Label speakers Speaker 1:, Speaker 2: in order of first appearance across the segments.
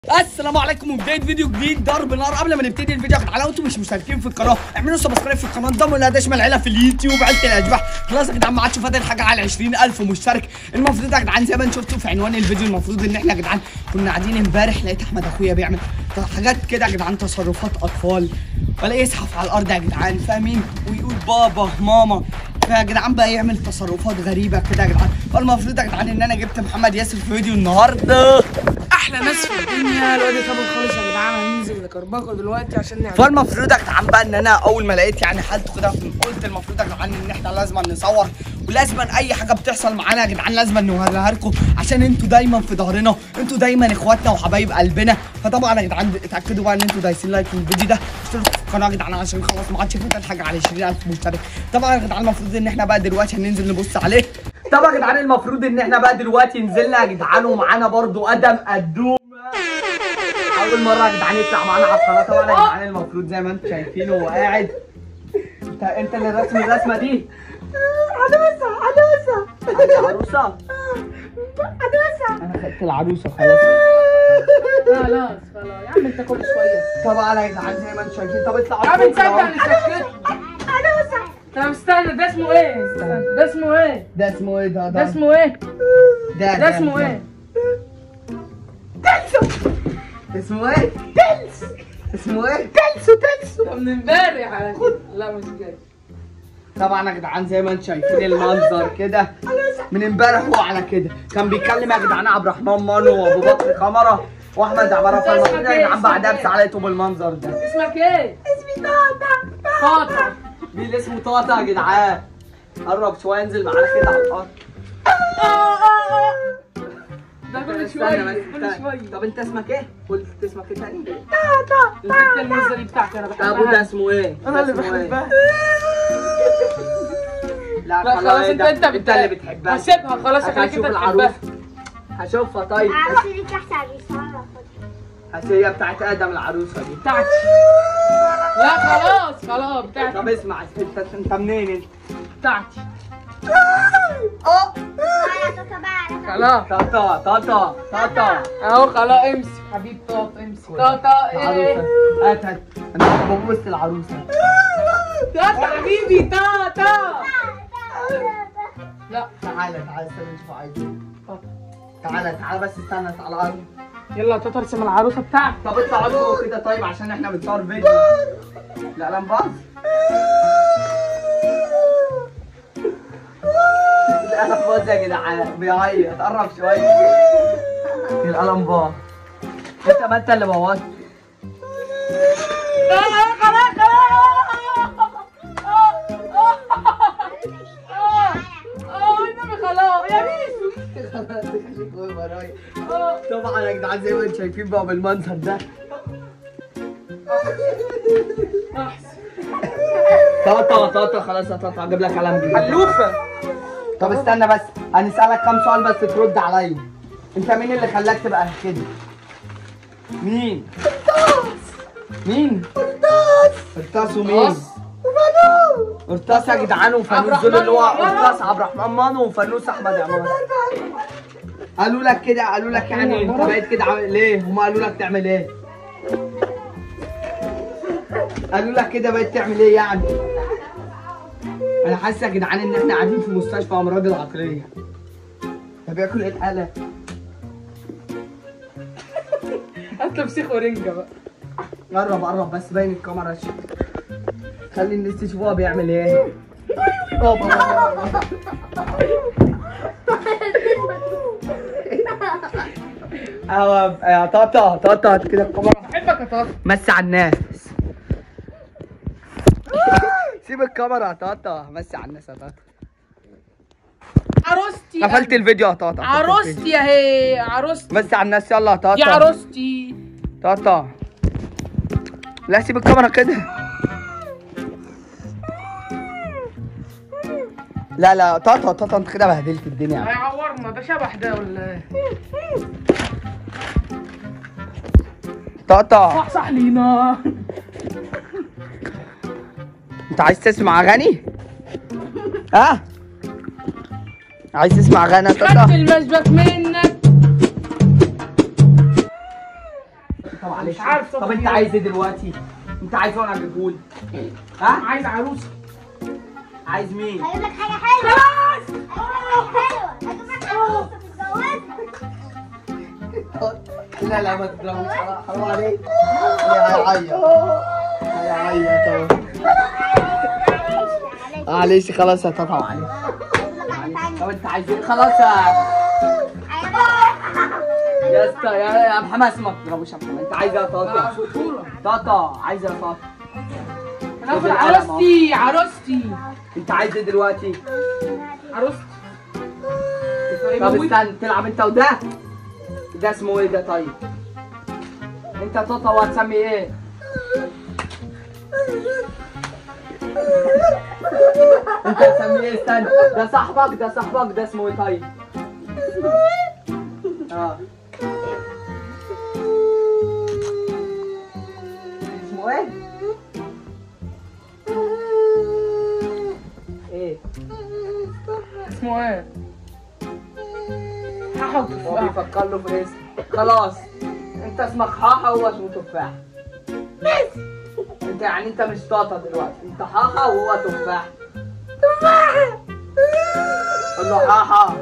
Speaker 1: السلام عليكم وبدايه فيديو جديد ضرب نار قبل ما نبتدي الفيديو يا جدعان لو انتم مش مشتركين في القناه اعملوا سبسكرايب في القناه انضموا لها تشمل العيله في اليوتيوب عيله الاشباح خلاص يا جدعان ما عادش فاضل حاجه على 20000 مشترك المفروض يا جدعان زي ما انتم شفتوا في عنوان الفيديو المفروض ان احنا يا جدعان كنا قاعدين امبارح لقيت احمد اخويا بيعمل حاجات كده يا جدعان تصرفات اطفال ولا يزحف على الارض يا جدعان فاهمين ويقول بابا ماما فيا جدعان بقى يعمل تصرفات غريبه كده يا جدعان فالمفروض يا جدعان ان انا جبت محمد ياسر في فيديو النهارده
Speaker 2: احلى ناس في الدنيا الواد كابل خالص يا جدعان هننزل نكربكه دلوقتي عشان نعمل
Speaker 1: فالمفروض يا جدعان بقى ان انا اول ما لقيت يعني حالته كده قلت المفروض يا جدعان ان احنا لازم نصور ولازم اي حاجه بتحصل معانا يا جدعان لازم نوريها لكم عشان انتوا دايما في ظهرنا انتوا دايما اخواتنا وحبايب قلبنا فطبعا يا جدعان اتاكدوا بقى ان انتوا دايسين لايك للفيديو ده اشتركوا في القناه يا جدعان عشان خلاص ما عادش فاضل حاجه على 20000 مشترك طبعا يا جدعان المفروض ان احنا بقى دلوقتي هننزل نبص عليه طبعا يا جدعان المفروض ان احنا بقى دلوقتي نزلنا يا جدعان ومعانا برضو ادم قدوم اول مره يا جدعان يطلع معانا على القناه طبعا يا جدعان المفروض زي ما انتم شايفينه هو قاعد انت انت اللي راسم الرسمه دي عروسه عروسه عروسه عروسه انا خدت العروسه خلاص
Speaker 2: خلاص خلاص يا عم انت كل شويه
Speaker 1: طبعا يا جدعان زي ما انتم شايفين طب اطلع
Speaker 2: يا عم تصدق انا سكت طب استنى ده اسمه ايه؟ استنى، ده اسمه ايه؟
Speaker 1: ده اسمه ايه ده
Speaker 2: ده اسمه ايه؟
Speaker 1: ده
Speaker 2: ده اسمه ايه؟
Speaker 1: اسمه ايه تلس اسمه ايه تلسو تلسو
Speaker 2: ده من امبارح على كده لا مش جاي
Speaker 1: طبعا يا جدعان زي ما انتم شايفين المنظر كده من امبارح هو على كده كان بيتكلم يا جدعان عبد الرحمن مانو وابو بكر قمره واحمد عماره
Speaker 2: انت
Speaker 1: فالمفروض
Speaker 2: اسمك
Speaker 1: يا
Speaker 2: ايه؟
Speaker 1: جدعان بعدها
Speaker 2: اسمك
Speaker 1: بس عليته بالمنظر ده
Speaker 2: اسمك ايه؟ اسمي طاطا طاطا
Speaker 1: مين اللي اسمه طاطا يا جدعان قرب شويه انزل معانا كده على الارض
Speaker 2: ده كل
Speaker 1: استنى
Speaker 2: شويه
Speaker 1: بس،
Speaker 2: كل
Speaker 1: استنى.
Speaker 2: شويه
Speaker 1: طب انت اسمك ايه؟ قلت اسمك ايه تاني؟
Speaker 2: البنت المزه دي بتاعتي انا
Speaker 1: طب وده
Speaker 2: بحبها
Speaker 1: اسمه ايه؟
Speaker 2: انا
Speaker 1: ده
Speaker 2: اللي
Speaker 1: اسمه ايه؟
Speaker 2: بحبها
Speaker 1: لا
Speaker 2: لا خلاص انت
Speaker 1: ده-
Speaker 2: انت
Speaker 1: انت اللي بتحبها
Speaker 2: هسيبها خلاص
Speaker 1: هشوف
Speaker 2: هخليك انت
Speaker 1: العروسه
Speaker 2: تحبها
Speaker 1: هشوفها طيب
Speaker 3: عروسة دي تحت على الرسالة
Speaker 1: هس- هي بتاعت ادم العروسه دي
Speaker 2: بتاعتي لا خلاص خلاص بتاعتي
Speaker 1: طب اسمع انت انت منين انت؟
Speaker 2: بتاعتي
Speaker 1: اه
Speaker 3: على توتا بقى على توتا
Speaker 2: خلاص
Speaker 1: طاطا طاطا طاطا
Speaker 2: اهو خلاص امسك حبيب طاطا امسك طاطا
Speaker 1: العروسه
Speaker 2: ايه
Speaker 1: هات هات انا ببص العروسه
Speaker 2: طاطا حبيبي طاطا لا
Speaker 1: تعالى تعالى استنى نشوف عايز ايه تعالى تعالى بس استنى تعالى الارض
Speaker 2: يلا طاطا ارسم العروسه بتاعتي
Speaker 1: طب اطلع فوق كده طيب عشان احنا بنصور فيديو لا لا باظ القلم باظ يا جدعان بيعيط قرب شويه القلم باظ انت ما انت اللي بوظت
Speaker 2: خلاص خلاص خلاص يا ميسو
Speaker 1: طبعا يا جدعان زي ما انتم شايفين بقى بالمنظر ده طاطا طاطا خلاص يا طاطا اجيب لك قلم جديد
Speaker 2: حلوفه
Speaker 1: طب استنى بس هنسألك كام سؤال بس ترد عليا انت مين اللي خلاك تبقى كده مين مين قرطاس ومين
Speaker 2: قرطاس.
Speaker 1: قرطاس يا جدعان
Speaker 2: عبد
Speaker 1: وفانوس
Speaker 2: الرحمن
Speaker 1: دول اللي هو
Speaker 2: وعمارة.
Speaker 1: قرطاس عبد الرحمن مانو وفانوس احمد عمار قالوا لك كده قالوا لك يعني انت بقيت كده عامل ليه هما قالوا لك تعمل ايه قالوا لك كده بقيت تعمل ايه يعني انا حاسس يا جدعان ان احنا قاعدين في مستشفى امراض العقليه ده بياكل ايه القلق
Speaker 2: هات له فسيخ ورنجه بقى
Speaker 1: قرب قرب بس باين الكاميرا شوية. خلي الناس تشوفوها بيعمل ايه بابا بابا. اهو يا طاطا طاطا هات كده الكاميرا
Speaker 2: بحبك يا طاطا
Speaker 1: مسي على الناس سيب الكاميرا يا طاطا مسي على الناس يا طاطا
Speaker 2: عروستي
Speaker 1: قفلت الفيديو يا طاطا قفلت الفيديو.
Speaker 2: عروستي اهي عروستي
Speaker 1: مسي على الناس يلا يا طاطا
Speaker 2: دي عروستي
Speaker 1: طاطا لا سيب الكاميرا كده لا لا طاطا طاطا انت كده بهدلت الدنيا
Speaker 2: هيعورنا ده شبح ده ولا ايه
Speaker 1: طاطا
Speaker 2: صح صح لينا
Speaker 1: انت عايز تسمع اغاني؟ ها؟ عايز تسمع اغاني يا
Speaker 2: خدت
Speaker 1: طاطا؟
Speaker 2: المشبك منك
Speaker 1: طب معلش
Speaker 2: مش عارف
Speaker 1: طب
Speaker 2: طب
Speaker 1: انت
Speaker 2: إيه.
Speaker 1: عايز ايه دلوقتي انت عايز وانا اجيبهولك ها
Speaker 2: عايز عروسه
Speaker 1: عايز مين
Speaker 3: هجيب لك حاجة حلوة
Speaker 2: خلاص
Speaker 3: هجيب لك حاجة حلوة هجيب لك عروسة تتجوزها
Speaker 1: لا لا ما تضربوش حرام- حرام عليك هيعيط هيعيط اهو معلش خلاص يا تاتا معلش طب انت عايز ايه خلاص يا يا اسطى يا يا ابو حماس ما تضربوش يا ابو حماس انت عايز ايه يا تاتا
Speaker 2: بطولة
Speaker 1: تاتا عايز ايه يا تاتا
Speaker 2: هناخد عروستي عروستي
Speaker 1: انت عايز ايه دلوقتي
Speaker 2: عروستي
Speaker 1: طب استنى تلعب انت وده ده اسمه ايه ده طيب انت توتا وهتسمي ايه انت هتسمي ايه استنى ده صاحبك ده صاحبك ده اسمه ايه طيب اه اسمه ايه ايه
Speaker 2: اسمه ايه؟ حاحة
Speaker 1: هو
Speaker 2: وتفاح
Speaker 1: بيفكر له في اسم خلاص انت اسمك حاحة وهو اسمه تفاح انت يعني انت مش طاطا دلوقتي انت حاحة وهو تفاح قول له حاحة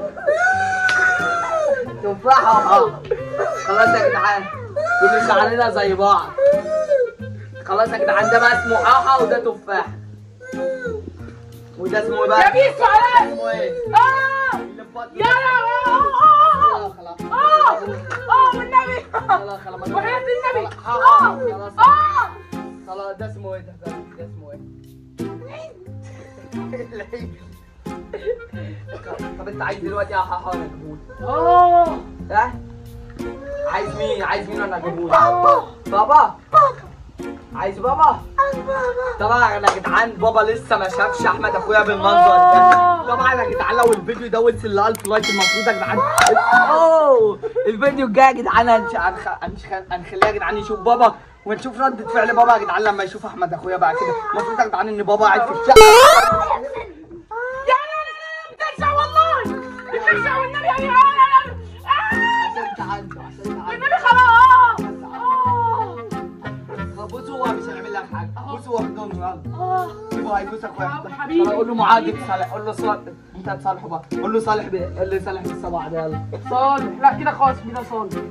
Speaker 1: تفاحة وحاحة خلاص يا جدعان كل شعرنا زي بعض خلاص يا جدعان ده بقى اسمه حاحة وده تفاح وده اسمه ايه
Speaker 2: يا
Speaker 1: بقى؟
Speaker 2: بيسو عليك
Speaker 1: اسمه ايه؟
Speaker 2: اه
Speaker 1: اللي في بطنه.
Speaker 2: يا لا اه
Speaker 1: خلاص خلاص
Speaker 2: اه اه والنبي
Speaker 1: خلاص خلاص ما-
Speaker 2: وحياة النبي
Speaker 1: خلاص
Speaker 2: اه
Speaker 1: خلاص
Speaker 2: اه
Speaker 1: خلاص ده اسمه ايه ده ده ده اسمه ايه؟ العيد. طب انت عايز دلوقتي يا حاحة ولا جبول؟
Speaker 2: اه
Speaker 1: ها؟ عايز مين؟ عايز مين ولا جبول؟ بابا عايز بابا؟ طبعا يا جدعان بابا لسه ما شافش احمد اخويا بالمنظر ده طبعا يا جدعان لو الفيديو ده وصل ل 1000 لايك المفروض يا جدعان اوه الفيديو الجاي يا جدعان هنش- هنخ- هنخ- هنخليها يا جدعان يشوف بابا ونشوف ردة فعل بابا يا جدعان لما يشوف احمد اخويا بقى كده المفروض يا جدعان ان بابا قاعد في الشقه
Speaker 2: يا لا لا لا بترجع والله بترجع والنبي يعني اه لا لا آه.
Speaker 1: عشان تعدوا عشان تعدوا
Speaker 2: والنبي خلاص اه
Speaker 1: بصوا هو مش هيعمل لك حاجه بصوا هو بدون يلا
Speaker 2: اه
Speaker 1: سيبه هيبوس اخويا
Speaker 2: يا حبيبي.
Speaker 1: طب قول له معاذ صالح قول له صالح انت هتصالحه بقى قول له صالح بيه قول له صالح بالصبع ده يلا
Speaker 2: صالح لا كده خلاص كده صالح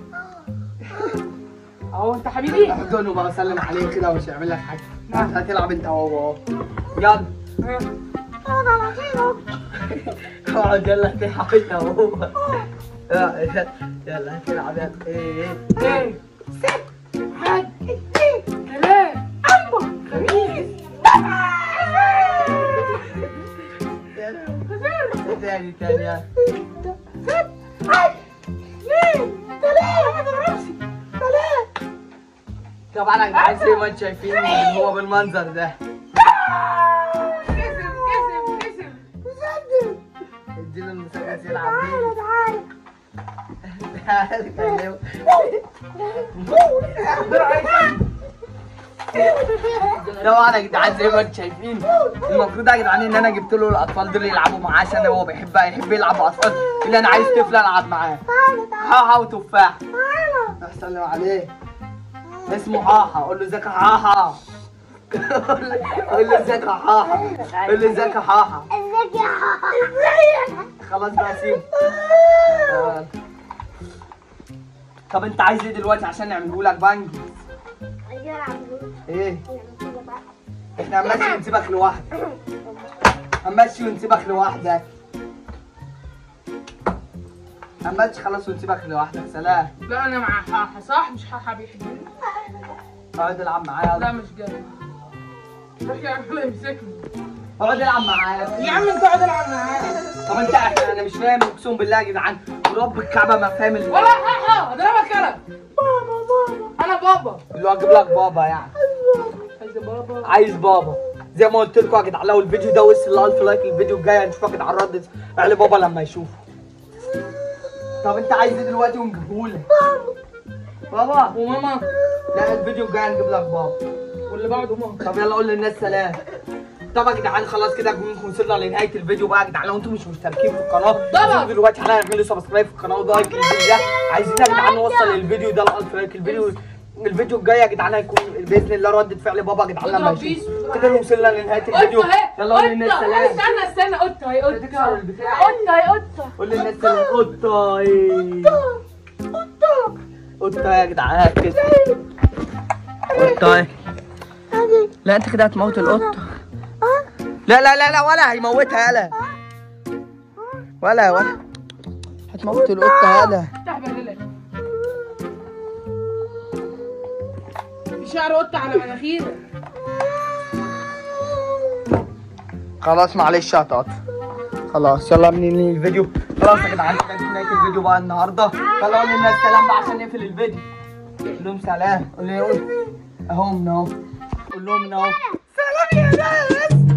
Speaker 2: اهو انت حبيبي
Speaker 1: احضنه بقى سلم عليه كده ومش هيعمل لك حاجه انت هتلعب انت وهو اهو يلا اقعد يلا تلعب انت وهو يلا يلا هتلعب يلا ايه
Speaker 2: ايه ست واحد اثنين ثلاثة أربعة خميس
Speaker 1: سبعة تاني تاني يلا
Speaker 2: ست واحد اثنين ثلاثة ما تضربش ثلاثة
Speaker 1: طبعا يا جدعان زي ما انتم شايفين ان هو بالمنظر ده
Speaker 2: كسب كسب كسب كسب
Speaker 1: اديله المسدس يلعب
Speaker 2: تعالى
Speaker 1: بيه
Speaker 2: تعالى
Speaker 1: تعالى كلمه طبعا يا جدعان زي ما انتم شايفين المفروض يا جدعان ان انا جبت له الاطفال دول يلعبوا معاه عشان هو بيحب يحب يلعب مع اطفال اللي انا عايز طفل العب معاه حاحة وتفاح سلم عليه اسمه حاحة قول له ازيك يا حاحة قول له ازيك يا حاحة قول له ازيك يا حاحة
Speaker 3: ازيك يا حاحة
Speaker 1: خلاص بقى سيبه آه. طب انت عايز ايه دلوقتي عشان نعمله لك بنج
Speaker 3: ايوه يا عمرو
Speaker 1: ايه احنا هنمشي ونسيبك لوحدك هنمشي ونسيبك لوحدك هنمشي خلاص ونسيبك لوحدك سلام
Speaker 2: لا انا مع حاحة صح مش حاحة بيحبني
Speaker 1: اقعد العب معايا
Speaker 2: لا
Speaker 1: يلا
Speaker 2: مش جاي روح يا عم يمسكني
Speaker 1: اقعد العب معايا
Speaker 2: يا عم انت اقعد العب معايا
Speaker 1: طب انت احنا انا مش فاهم اقسم بالله يا جدعان ورب الكعبه ما فاهم ال-
Speaker 2: ولا حاحة اضربك انا بابا بابا انا بابا
Speaker 1: اللي هو اجيب لك بابا يعني
Speaker 2: عايز بابا
Speaker 1: عايز بابا زي ما قلت لكم يا جدعان لو الفيديو ده وصل ل 1000 لايك الفيديو الجاي هنشوفك يا جدعان ردة فعل بابا لما يشوفه طب انت عايز ايه دلوقتي ونجيبهولك بابا
Speaker 2: وماما
Speaker 1: لا الفيديو الجاي هنجيب لك بابا
Speaker 2: واللي بعده ماما
Speaker 1: طب يلا قول للناس سلام طب يا جدعان خلاص كده نكون وصلنا لنهايه الفيديو بقى يا جدعان لو انتم مش مشتركين في القناه
Speaker 2: طبعا.
Speaker 1: انزلوا دلوقتي حالا اعملوا سبسكرايب في القناه ولايك للفيديو ده عايزين يا جدعان نوصل الفيديو ده ل 1000 لايك الفيديو الفيديو الجاي يا جدعان هيكون باذن الله ردة فعل بابا يا جدعان لما
Speaker 2: اضرب
Speaker 1: يشوف
Speaker 2: بيس.
Speaker 1: كده وصلنا لنهايه الفيديو
Speaker 2: قطة اهي
Speaker 1: يلا قول للناس
Speaker 2: قطة.
Speaker 1: سلام
Speaker 2: استنى استنى قطة اهي
Speaker 1: تكسر
Speaker 2: قطة
Speaker 1: البتاع.
Speaker 2: قطة اهي قطة
Speaker 1: قول للناس سلام قطه إيه. قطه يا جدعان كده قطه إيه. لا انت كده هتموت القطه لا لا لا لا ولا هيموتها يلا ولا ولا هتموت القطه يلا
Speaker 2: افتح بلالك في شعر قطة على مناخيرك
Speaker 1: خلاص معلش يا طاط خلاص يلا من الفيديو خلاص يا جدعان كده في نهايه الفيديو بقى النهارده يلا قول للناس سلام بقى عشان نقفل الفيديو قول لهم سلام قول لهم اهو من اهو قول لهم من اهو سلام يا ناس